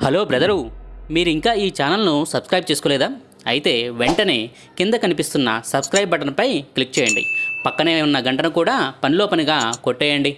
hello brother మీరు ఇంకా ఈ ఛానల్ను సబ్స్క్రైబ్ చేసుకోలేదా అయితే వెంటనే కింద కనిపిస్తున్న సబ్స్క్రైబ్ బటన్పై క్లిక్ చేయండి పక్కనే ఉన్న గంటను కూడా పనిలో పనిగా కొట్టేయండి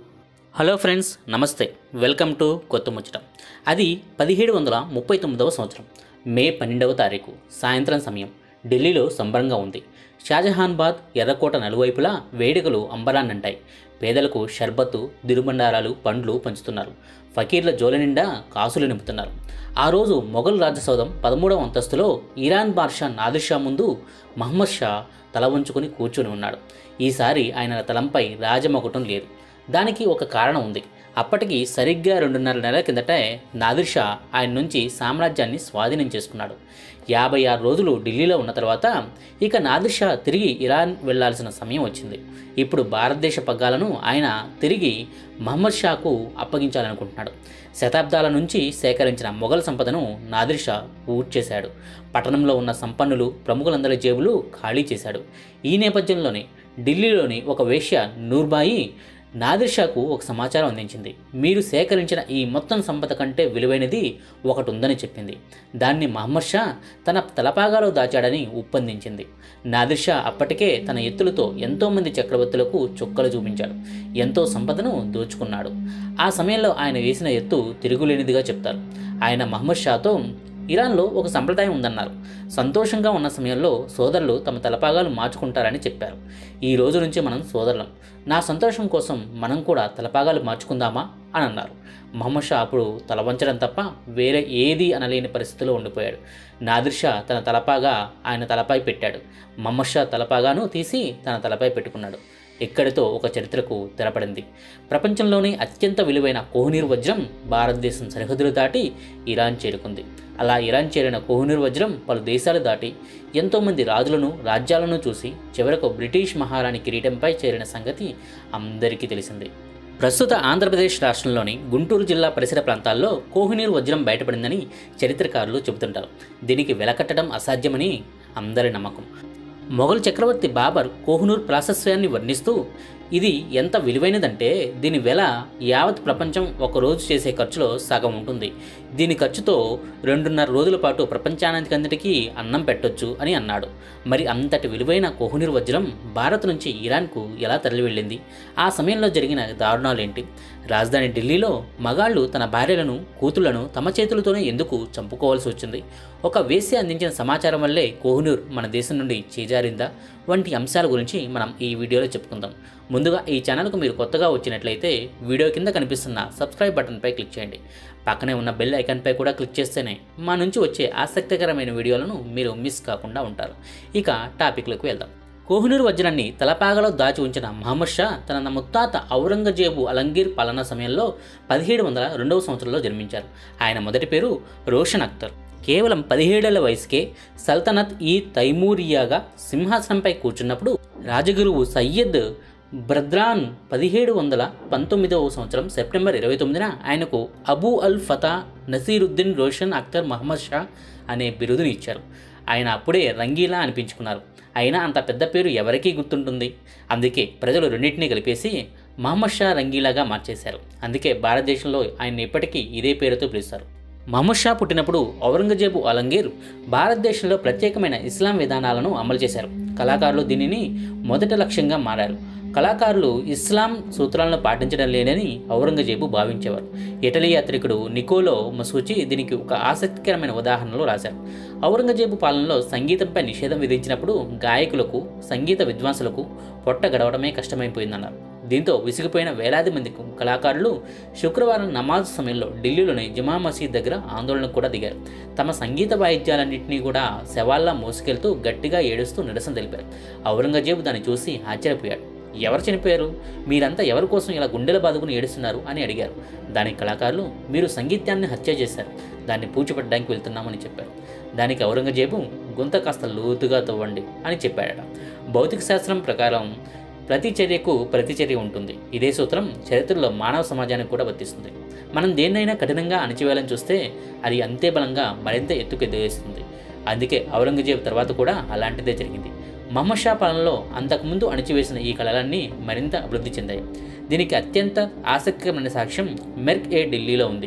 హలో ఫ్రెండ్స్ నమస్తే వెల్కమ్ టు కొత్త ముచ్చట అది పదిహేడు వందల ముప్పై తొమ్మిదవ సంవత్సరం మే పన్నెండవ తారీఖు సాయంత్రం సమయం ఢిల్లీలో సంబరంగా ఉంది షాజహాన్బాద్ ఎర్రకోట నలువైపులా వేడుకలు అంబరాన్నంటాయి పేదలకు షర్బత్తు దిరుబండారాలు పండ్లు పంచుతున్నారు ఫకీర్ల జోలి నిండా కాసులు నింపుతున్నారు ఆ రోజు మొఘల్ రాజసౌధం పదమూడవ అంతస్తులో ఇరాన్ బాద్షా నాదిర్ షా ముందు మహమ్మద్ షా తల వంచుకుని కూర్చుని ఉన్నాడు ఈసారి ఆయన తలంపై రాజమొకటం లేదు దానికి ఒక కారణం ఉంది అప్పటికి సరిగ్గా రెండున్నర నెలల కిందటే నాదిర్ షా ఆయన నుంచి సామ్రాజ్యాన్ని స్వాధీనం చేసుకున్నాడు యాభై ఆరు రోజులు ఢిల్లీలో ఉన్న తర్వాత ఇక నాదిర్ షా తిరిగి ఇరాన్ వెళ్లాల్సిన సమయం వచ్చింది ఇప్పుడు భారతదేశ పగ్గాలను ఆయన తిరిగి మహమ్మద్ షాకు అప్పగించాలనుకుంటున్నాడు శతాబ్దాల నుంచి సేకరించిన మొఘల్ సంపదను నాదిర్ షా పూర్తి చేశాడు పట్టణంలో ఉన్న సంపన్నులు ప్రముఖులందరి జేబులు ఖాళీ చేశాడు ఈ నేపథ్యంలోనే ఢిల్లీలోని ఒక వేశ్య నూర్బాయి నాదిర్ షాకు ఒక సమాచారం అందించింది మీరు సేకరించిన ఈ మొత్తం సంపద కంటే విలువైనది ఒకటి ఉందని చెప్పింది దాన్ని మహమ్మద్ షా తన తలపాగాలో దాచాడని ఉప్పందించింది నాదిర్ షా అప్పటికే తన ఎత్తులతో ఎంతోమంది చక్రవర్తులకు చుక్కలు చూపించాడు ఎంతో సంపదను దోచుకున్నాడు ఆ సమయంలో ఆయన వేసిన ఎత్తు తిరుగులేనిదిగా చెప్తారు ఆయన మహమ్మద్ షాతో ఇరాన్లో ఒక సంప్రదాయం ఉందన్నారు సంతోషంగా ఉన్న సమయంలో సోదరులు తమ తలపాగాలు మార్చుకుంటారని చెప్పారు ఈ రోజు నుంచి మనం సోదరులం నా సంతోషం కోసం మనం కూడా తలపాగాలు మార్చుకుందామా అని అన్నారు మహమ్మద్ షా అప్పుడు తల వంచడం తప్ప వేరే ఏది అనలేని పరిస్థితిలో ఉండిపోయాడు నాదిర్ షా తన తలపాగా ఆయన తలపై పెట్టాడు మహమ్మద్ షా తలపాగాను తీసి తన తలపై పెట్టుకున్నాడు ఇక్కడితో ఒక చరిత్రకు తెరపడింది ప్రపంచంలోనే అత్యంత విలువైన కోహినీర్ వజ్రం భారతదేశం సరిహద్దులు దాటి ఇరాన్ చేరుకుంది అలా ఇరాన్ చేరిన కోహినూర్ వజ్రం పలు దేశాలు దాటి ఎంతోమంది రాజులను రాజ్యాలను చూసి చివరకు బ్రిటిష్ మహారాణి కిరీటంపై చేరిన సంగతి అందరికీ తెలిసింది ప్రస్తుత ఆంధ్రప్రదేశ్ రాష్ట్రంలోని గుంటూరు జిల్లా పరిసర ప్రాంతాల్లో కోహినూర్ వజ్రం బయటపడిందని చరిత్రకారులు చెబుతుంటారు దీనికి వెలకట్టడం అసాధ్యమని అందరి నమ్మకం మొఘల్ చక్రవర్తి బాబర్ కోహినూర్ ప్రాశస్యాన్ని వర్ణిస్తూ ఇది ఎంత విలువైనదంటే దీని వెల యావత్ ప్రపంచం ఒక రోజు చేసే ఖర్చులో సగం ఉంటుంది దీని ఖర్చుతో రెండున్నర రోజుల పాటు ప్రపంచానికి అంతటికీ అన్నం పెట్టొచ్చు అని అన్నాడు మరి అంతటి విలువైన కోహినూర్ వజ్రం భారత్ నుంచి ఇరాన్కు ఎలా తరలి వెళ్ళింది ఆ సమయంలో జరిగిన దారుణాలేంటి రాజధాని ఢిల్లీలో మగాళ్ళు తన భార్యలను కూతుళ్లను తమ చేతులతోనే ఎందుకు చంపుకోవాల్సి వచ్చింది ఒక వేశ్య అందించిన సమాచారం వల్లే కోహినూర్ మన దేశం నుండి చేజారిందా వంటి అంశాల గురించి మనం ఈ వీడియోలో చెప్పుకుందాం ముందుగా ఈ ఛానల్కు మీరు కొత్తగా వచ్చినట్లయితే వీడియో కింద కనిపిస్తున్న సబ్స్క్రైబ్ బటన్పై క్లిక్ చేయండి పక్కనే ఉన్న బెల్ ఐకాన్పై కూడా క్లిక్ చేస్తేనే మా నుంచి వచ్చే ఆసక్తికరమైన వీడియోలను మీరు మిస్ కాకుండా ఉంటారు ఇక టాపిక్లకు వెళ్దాం కోహినూర్ వజ్రాన్ని తలపాగలో దాచి ఉంచిన మహమ్మద్ షా తన ముత్తాత ఔరంగజేబు అలంగీర్ పాలనా సమయంలో పదిహేడు వందల రెండవ సంవత్సరంలో జన్మించారు ఆయన మొదటి పేరు రోషన్ అఖ్తర్ కేవలం పదిహేడేళ్ల వయసుకే సల్తనత్ ఈ తైమూరియాగా సింహాసనంపై కూర్చున్నప్పుడు రాజగురువు సయ్యద్ బ్రద్రాన్ పదిహేడు వందల పంతొమ్మిదవ సంవత్సరం సెప్టెంబర్ ఇరవై తొమ్మిదిన ఆయనకు అబూ అల్ ఫతా నసీరుద్దీన్ రోషన్ అఖ్తర్ మహమ్మద్ షా అనే బిరుదుని ఇచ్చారు ఆయన అప్పుడే రంగీలా అనిపించుకున్నారు అయినా అంత పెద్ద పేరు ఎవరికీ గుర్తుంటుంది అందుకే ప్రజలు రెండింటినీ కలిపేసి మహమ్మద్ షా రంగీలాగా మార్చేశారు అందుకే భారతదేశంలో ఆయన ఇప్పటికీ ఇదే పేరుతో పిలుస్తారు మహమ్మద్ షా పుట్టినప్పుడు ఔరంగజేబు అలంగీర్ భారతదేశంలో ప్రత్యేకమైన ఇస్లాం విధానాలను అమలు చేశారు కళాకారులు దీనిని మొదటి లక్ష్యంగా మారారు కళాకారులు ఇస్లాం సూత్రాలను పాటించడం లేనని ఔరంగజేబు భావించేవారు ఇటలీ యాత్రికుడు నికోలో మసూచి దీనికి ఒక ఆసక్తికరమైన ఉదాహరణలో రాశారు ఔరంగజేబు పాలనలో సంగీతంపై నిషేధం విధించినప్పుడు గాయకులకు సంగీత విద్వాంసులకు పొట్ట గడవడమే కష్టమైపోయిందన్నారు దీంతో విసిగిపోయిన వేలాది మంది కళాకారులు శుక్రవారం నమాజ్ సమయంలో ఢిల్లీలోని జమా మసీద్ దగ్గర ఆందోళనకు కూడా దిగారు తమ సంగీత వాయిద్యాలన్నింటినీ కూడా శవాల్లా మోసుకెళ్తూ గట్టిగా ఏడుస్తూ నిరసన తెలిపారు ఔరంగజేబు దాన్ని చూసి ఆశ్చర్యపోయాడు ఎవరు చనిపోయారు మీరంతా ఎవరి కోసం ఇలా గుండెల బాదుకుని ఏడుస్తున్నారు అని అడిగారు దానికి కళాకారులు మీరు సంగీతాన్ని హత్య చేశారు దాన్ని పూడ్చిపెట్టడానికి వెళ్తున్నామని చెప్పారు దానికి ఔరంగజేబు గుంత కాస్త లోతుగా తవ్వండి అని చెప్పాడట భౌతిక శాస్త్రం ప్రకారం ప్రతి చర్యకు ప్రతిచర్య ఉంటుంది ఇదే సూత్రం చరిత్రలో మానవ సమాజానికి కూడా వర్తిస్తుంది మనం దేన్నైనా కఠినంగా అణచివేయాలని చూస్తే అది అంతే బలంగా మరింత ఎత్తుకు ఎదిగేస్తుంది అందుకే ఔరంగజేబు తర్వాత కూడా అలాంటిదే జరిగింది మహమ్మద్ షా పాలనలో అంతకుముందు అణచివేసిన ఈ కళలన్నీ మరింత అభివృద్ధి చెందాయి దీనికి అత్యంత ఆసక్తికరమైన సాక్ష్యం మెర్క్ ఏ ఢిల్లీలో ఉంది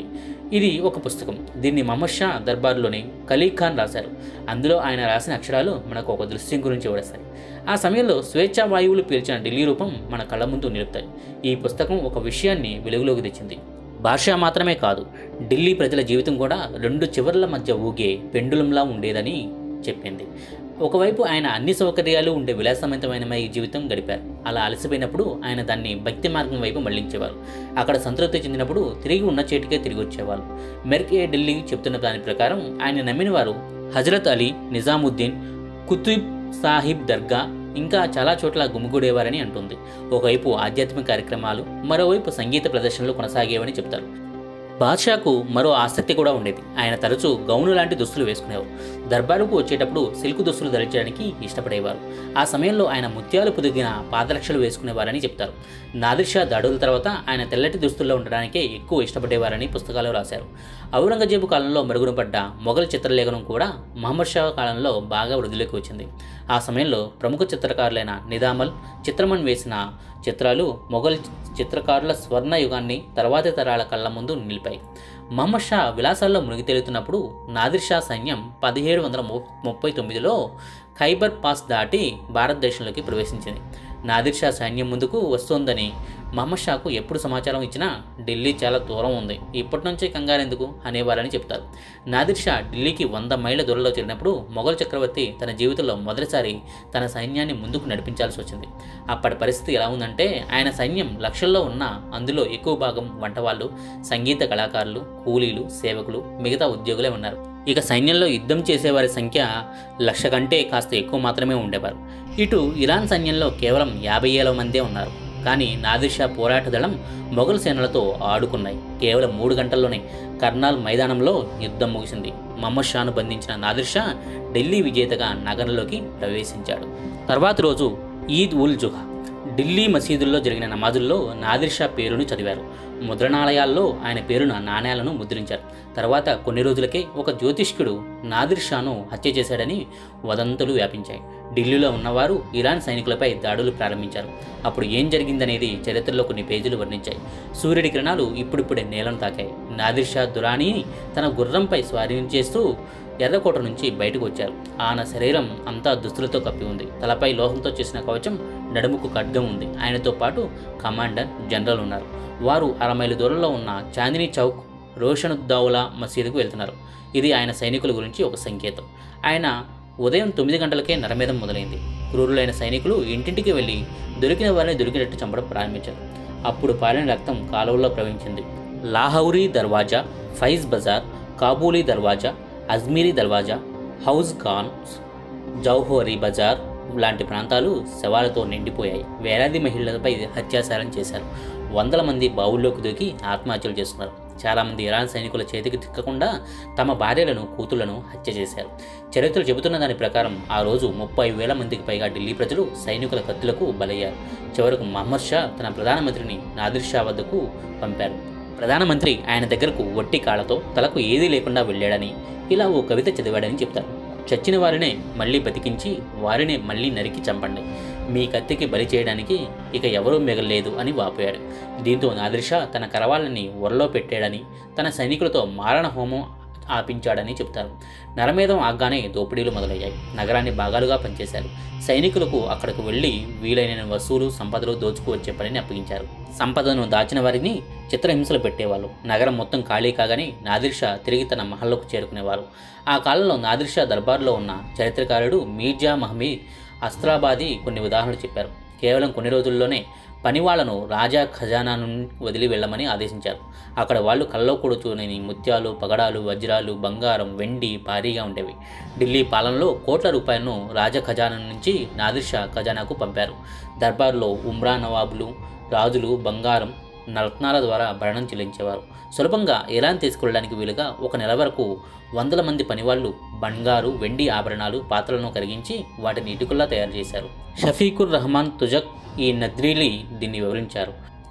ఇది ఒక పుస్తకం దీన్ని మహమ్మద్ షా దర్బార్లోని ఖలీద్ ఖాన్ రాశారు అందులో ఆయన రాసిన అక్షరాలు మనకు ఒక దృశ్యం గురించి వివరిస్తాయి ఆ సమయంలో స్వేచ్ఛా వాయువులు పీల్చిన ఢిల్లీ రూపం మన కళ్ళ ముందు నిలుపుతాయి ఈ పుస్తకం ఒక విషయాన్ని వెలుగులోకి తెచ్చింది భాష మాత్రమే కాదు ఢిల్లీ ప్రజల జీవితం కూడా రెండు చివర్ల మధ్య ఊగే పెండులంలా ఉండేదని చెప్పింది ఒకవైపు ఆయన అన్ని సౌకర్యాలు ఉండే విలాసవంతమైన ఈ జీవితం గడిపారు అలా అలసిపోయినప్పుడు ఆయన దాన్ని భక్తి మార్గం వైపు మళ్లించేవారు అక్కడ సంతృప్తి చెందినప్పుడు తిరిగి ఉన్న చేటికే తిరిగి వచ్చేవారు మెర్క్ ఏ ఢిల్లీ చెప్తున్న దాని ప్రకారం ఆయన నమ్మిన వారు హజరత్ అలీ నిజాముద్దీన్ కుతుబ్ సాహిబ్ దర్గా ఇంకా చాలా చోట్ల గుమిగూడేవారని అంటుంది ఒకవైపు ఆధ్యాత్మిక కార్యక్రమాలు మరోవైపు సంగీత ప్రదర్శనలు కొనసాగేవని చెప్తారు బాద్షాకు మరో ఆసక్తి కూడా ఉండేది ఆయన తరచూ గౌను లాంటి దుస్తులు వేసుకునేవారు దర్బారుకు వచ్చేటప్పుడు సిల్క్ దుస్తులు ధరించడానికి ఇష్టపడేవారు ఆ సమయంలో ఆయన ముత్యాలు పొదిగిన పాదరక్షలు వేసుకునేవారని చెప్తారు నాదిర్ షా దాడుల తర్వాత ఆయన తెల్లటి దుస్తుల్లో ఉండడానికే ఎక్కువ ఇష్టపడేవారని పుస్తకాలు రాశారు ఔరంగజేబు కాలంలో మరుగున పడ్డ మొఘల్ చిత్రలేఖనం కూడా మహమ్మద్ షా కాలంలో బాగా వృద్ధిలోకి వచ్చింది ఆ సమయంలో ప్రముఖ చిత్రకారులైన నిదామల్ చిత్రమన్ వేసిన చిత్రాలు మొఘల్ చిత్రకారుల స్వర్ణ యుగాన్ని తర్వాతి తరాల కళ్ళ ముందు నిలిపాయి మహమ్మద్ షా విలాసాల్లో మునిగి తేలుతున్నప్పుడు నాదిర్ షా సైన్యం పదిహేడు వందల ముప్పై తొమ్మిదిలో ఖైబర్ పాస్ దాటి భారతదేశంలోకి ప్రవేశించింది నాదిర్ షా సైన్యం ముందుకు వస్తోందని మహమ్మద్ షాకు ఎప్పుడు సమాచారం ఇచ్చినా ఢిల్లీ చాలా దూరం ఉంది ఇప్పటి నుంచే కంగారెందుకు అనేవారని చెప్తారు నాదిర్ షా ఢిల్లీకి వంద మైళ్ళ దూరంలో చేరినప్పుడు మొఘల్ చక్రవర్తి తన జీవితంలో మొదటిసారి తన సైన్యాన్ని ముందుకు నడిపించాల్సి వచ్చింది అప్పటి పరిస్థితి ఎలా ఉందంటే ఆయన సైన్యం లక్షల్లో ఉన్న అందులో ఎక్కువ భాగం వంటవాళ్ళు సంగీత కళాకారులు కూలీలు సేవకులు మిగతా ఉద్యోగులే ఉన్నారు ఇక సైన్యంలో యుద్ధం చేసేవారి సంఖ్య లక్ష కంటే కాస్త ఎక్కువ మాత్రమే ఉండేవారు ఇటు ఇరాన్ సైన్యంలో కేవలం యాభై ఏళ్ళ మందే ఉన్నారు కానీ నాదిర్ షా పోరాట దళం మొఘల్ సేనలతో ఆడుకున్నాయి కేవలం మూడు గంటల్లోనే కర్నాల్ మైదానంలో యుద్ధం ముగిసింది మహమ్మద్ షాను బంధించిన నాదిర్ షా ఢిల్లీ విజేతగా నగరంలోకి ప్రవేశించాడు తర్వాతి రోజు ఈద్ ఉల్ జుహా ఢిల్లీ మసీదుల్లో జరిగిన నమాజుల్లో నాదిర్ షా పేరును చదివారు ముద్రణాలయాల్లో ఆయన పేరున నాణేలను ముద్రించారు తర్వాత కొన్ని రోజులకే ఒక జ్యోతిష్కుడు నాదిర్ షాను హత్య చేశాడని వదంతులు వ్యాపించాయి ఢిల్లీలో ఉన్నవారు ఇరాన్ సైనికులపై దాడులు ప్రారంభించారు అప్పుడు ఏం జరిగిందనేది చరిత్రలో కొన్ని పేజీలు వర్ణించాయి సూర్యుడి కిరణాలు ఇప్పుడిప్పుడే నేలను తాకాయి నాదిర్ షా దురానీని తన గుర్రంపై స్వారీ చేస్తూ ఎర్రకోట నుంచి బయటకు వచ్చారు ఆయన శరీరం అంతా దుస్తులతో కప్పి ఉంది తలపై లోహంతో చేసిన కవచం నడుముకు ఖడ్గం ఉంది ఆయనతో పాటు కమాండర్ జనరల్ ఉన్నారు వారు అర మైలు దూరంలో ఉన్న చాందినీ చౌక్ రోషనుద్దౌలా మసీదుకు వెళ్తున్నారు ఇది ఆయన సైనికుల గురించి ఒక సంకేతం ఆయన ఉదయం తొమ్మిది గంటలకే నరమేధం మొదలైంది క్రూరులైన సైనికులు ఇంటింటికి వెళ్ళి దొరికిన వారిని దొరికినట్టు చంపడం ప్రారంభించారు అప్పుడు పారిన రక్తం కాలువల్లో ప్రవహించింది లాహౌరీ దర్వాజా ఫైజ్ బజార్ కాబూలీ దర్వాజా అజ్మీరీ దర్వాజా హౌస్ ఖాన్స్ జౌహోరీ బజార్ లాంటి ప్రాంతాలు శవాలతో నిండిపోయాయి వేలాది మహిళలపై అత్యాచారం చేశారు వందల మంది బావుల్లోకి దూకి ఆత్మహత్యలు చేసుకున్నారు చాలామంది ఇరాన్ సైనికుల చేతికి చిక్కకుండా తమ భార్యలను కూతుళ్లను హత్య చేశారు చరిత్రలు చెబుతున్న దాని ప్రకారం ఆ రోజు ముప్పై వేల మందికి పైగా ఢిల్లీ ప్రజలు సైనికుల కత్తులకు బలయ్యారు చివరకు మహమ్మద్ షా తన ప్రధానమంత్రిని నాదిర్ షా వద్దకు పంపారు ప్రధానమంత్రి ఆయన దగ్గరకు ఒట్టి కాళ్ళతో తలకు ఏదీ లేకుండా వెళ్ళాడని ఇలా ఓ కవిత చదివాడని చెప్తారు చచ్చిన వారినే మళ్ళీ బతికించి వారినే మళ్ళీ నరికి చంపండి మీ కత్తికి బలి చేయడానికి ఇక ఎవరూ మిగలలేదు అని వాపోయాడు దీంతో నాదిర్షా తన కరవాళ్ళని ఒరలో పెట్టాడని తన సైనికులతో మారణ హోమం ఆపించాడని చెప్తారు నరమేధం ఆగ్గానే దోపిడీలు మొదలయ్యాయి నగరాన్ని భాగాలుగా పనిచేశారు సైనికులకు అక్కడకు వెళ్ళి వీలైన వసూలు సంపదలు దోచుకువచ్చే పనిని అప్పగించారు సంపదను దాచిన వారిని చిత్రహింసలు పెట్టేవాళ్ళు నగరం మొత్తం ఖాళీ కాగానే నాదిర్షా తిరిగి తన మహల్లోకి చేరుకునేవారు ఆ కాలంలో నాదిర్షా దర్బార్లో ఉన్న చరిత్రకారుడు మీర్జా మహమీద్ అస్త్రాబాది కొన్ని ఉదాహరణలు చెప్పారు కేవలం కొన్ని రోజుల్లోనే పనివాళ్లను రాజా ఖజానాను వదిలి వెళ్ళమని ఆదేశించారు అక్కడ వాళ్ళు కల్లో కూడా చూడని ముత్యాలు పగడాలు వజ్రాలు బంగారం వెండి భారీగా ఉండేవి ఢిల్లీ పాలనలో కోట్ల రూపాయలను రాజ ఖజానా నుంచి నాదిర్షా ఖజానాకు పంపారు దర్బార్లో ఉమ్రా నవాబులు రాజులు బంగారం రత్నాల ద్వారా భరణం చెల్లించేవారు సులభంగా ఇరాన్ తీసుకెళ్ళడానికి వీలుగా ఒక నెల వరకు వందల మంది పనివాళ్ళు బంగారు వెండి ఆభరణాలు పాత్రలను కరిగించి వాటిని ఇటుకల్లా తయారు చేశారు షఫీకుర్ రహమాన్ తుజక్ ఈ నద్రీలి దీన్ని వివరించారు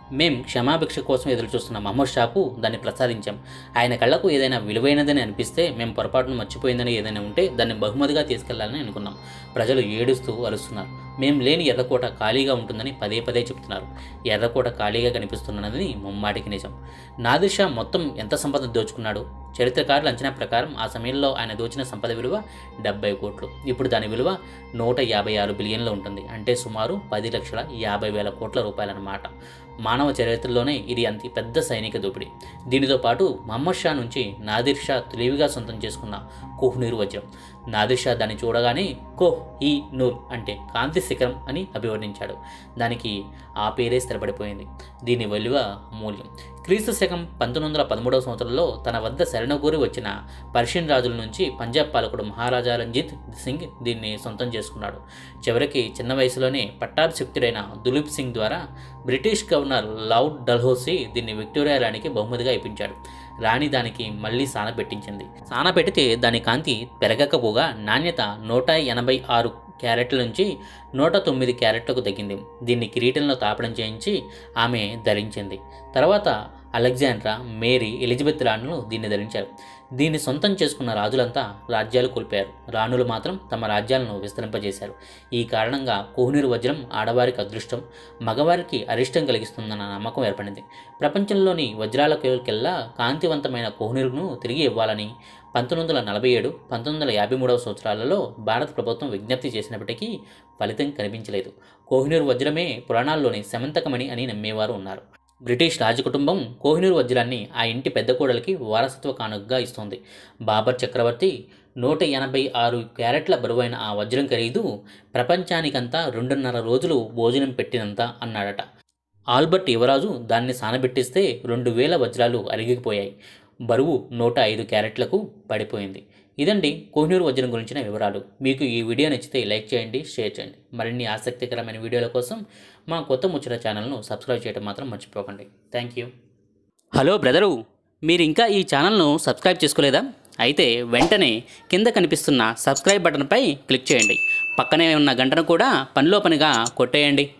మేం క్షమాభిక్ష కోసం ఎదురు చూస్తున్న మహమ్మద్ షాకు దాన్ని ప్రసాదించాం ఆయన కళ్ళకు ఏదైనా విలువైనదని అనిపిస్తే మేము పొరపాటును మర్చిపోయిందని ఏదైనా ఉంటే దాన్ని బహుమతిగా తీసుకెళ్లాలని అనుకున్నాం ప్రజలు ఏడుస్తూ అరుస్తున్నారు మేం లేని ఎర్రకోట ఖాళీగా ఉంటుందని పదే పదే చెప్తున్నారు ఎర్రకోట ఖాళీగా కనిపిస్తున్నది ముమ్మాటికి నిజం నాదిర్ షా మొత్తం ఎంత సంపద దోచుకున్నాడు చరిత్రకారుల అంచనా ప్రకారం ఆ సమయంలో ఆయన దోచిన సంపద విలువ డెబ్బై కోట్లు ఇప్పుడు దాని విలువ నూట యాభై ఆరు బిలియన్లు ఉంటుంది అంటే సుమారు పది లక్షల యాభై వేల కోట్ల రూపాయలన్నమాట మానవ చరిత్రలోనే ఇది అంత పెద్ద సైనిక దోపిడీ దీనితో పాటు మహమ్మద్ షా నుంచి నాదిర్ షా తెలివిగా సొంతం చేసుకున్న కోహ్నూర్ వజ్రం నాదిర్ షా దాన్ని చూడగానే కోహ్ ఈ నూర్ అంటే కాంతి శిఖరం అని అభివర్ణించాడు దానికి ఆ పేరే స్థిరపడిపోయింది దీని విలువ మూల్యం క్రీస్తు శకం పంతొమ్మిది వందల పదమూడవ సంవత్సరంలో తన వద్ద శరణగూరి వచ్చిన పర్షియన్ రాజుల నుంచి పంజాబ్ పాలకుడు మహారాజా రంజిత్ సింగ్ దీన్ని సొంతం చేసుకున్నాడు చివరికి చిన్న వయసులోనే పట్టాభిషిక్తుడైన దులీప్ సింగ్ ద్వారా బ్రిటిష్ గవర్నర్ లౌడ్ డల్హౌసీ దీన్ని విక్టోరియా రాణికి బహుమతిగా ఇప్పించాడు రాణి దానికి మళ్ళీ సాన పెట్టించింది సాన పెడితే దాని కాంతి పెరగకపోగా నాణ్యత నూట ఎనభై ఆరు క్యారెట్ల నుంచి నూట తొమ్మిది క్యారెట్లకు తగ్గింది దీన్ని కిరీటంలో తాపడం చేయించి ఆమె ధరించింది తర్వాత అలెగ్జాండ్రా మేరీ ఎలిజబెత్ రాణులు దీన్ని ధరించారు దీన్ని సొంతం చేసుకున్న రాజులంతా రాజ్యాలు కోల్పోయారు రాణులు మాత్రం తమ రాజ్యాలను విస్తరింపజేశారు ఈ కారణంగా కోహినూరు వజ్రం ఆడవారికి అదృష్టం మగవారికి అరిష్టం కలిగిస్తుందన్న నమ్మకం ఏర్పడింది ప్రపంచంలోని వజ్రాలకెల్లా కాంతివంతమైన కోహినూరును తిరిగి ఇవ్వాలని పంతొమ్మిది వందల నలభై ఏడు పంతొమ్మిది వందల యాభై మూడవ సంవత్సరాలలో భారత ప్రభుత్వం విజ్ఞప్తి చేసినప్పటికీ ఫలితం కనిపించలేదు కోహినూరు వజ్రమే పురాణాల్లోని శమంతకమణి అని నమ్మేవారు ఉన్నారు బ్రిటిష్ రాజకుటుంబం కోహినూరు వజ్రాన్ని ఆ ఇంటి పెద్ద కోడలికి వారసత్వ కానుకగా ఇస్తోంది బాబర్ చక్రవర్తి నూట ఎనభై ఆరు క్యారెట్ల బరువైన ఆ వజ్రం ఖరీదు ప్రపంచానికంతా రెండున్నర రోజులు భోజనం పెట్టినంత అన్నాడట ఆల్బర్ట్ యువరాజు దాన్ని సానబెట్టిస్తే రెండు వేల వజ్రాలు అరిగిపోయాయి బరువు నూట ఐదు క్యారెట్లకు పడిపోయింది ఇదండి కోహినూరు వజ్రం గురించిన వివరాలు మీకు ఈ వీడియో నచ్చితే లైక్ చేయండి షేర్ చేయండి మరిన్ని ఆసక్తికరమైన వీడియోల కోసం మా కొత్త ముచ్చట ఛానల్ను సబ్స్క్రైబ్ చేయడం మాత్రం మర్చిపోకండి థ్యాంక్ యూ హలో బ్రదరు మీరు ఇంకా ఈ ఛానల్ను సబ్స్క్రైబ్ చేసుకోలేదా అయితే వెంటనే కింద కనిపిస్తున్న సబ్స్క్రైబ్ బటన్పై క్లిక్ చేయండి పక్కనే ఉన్న గంటను కూడా పనిలో పనిగా కొట్టేయండి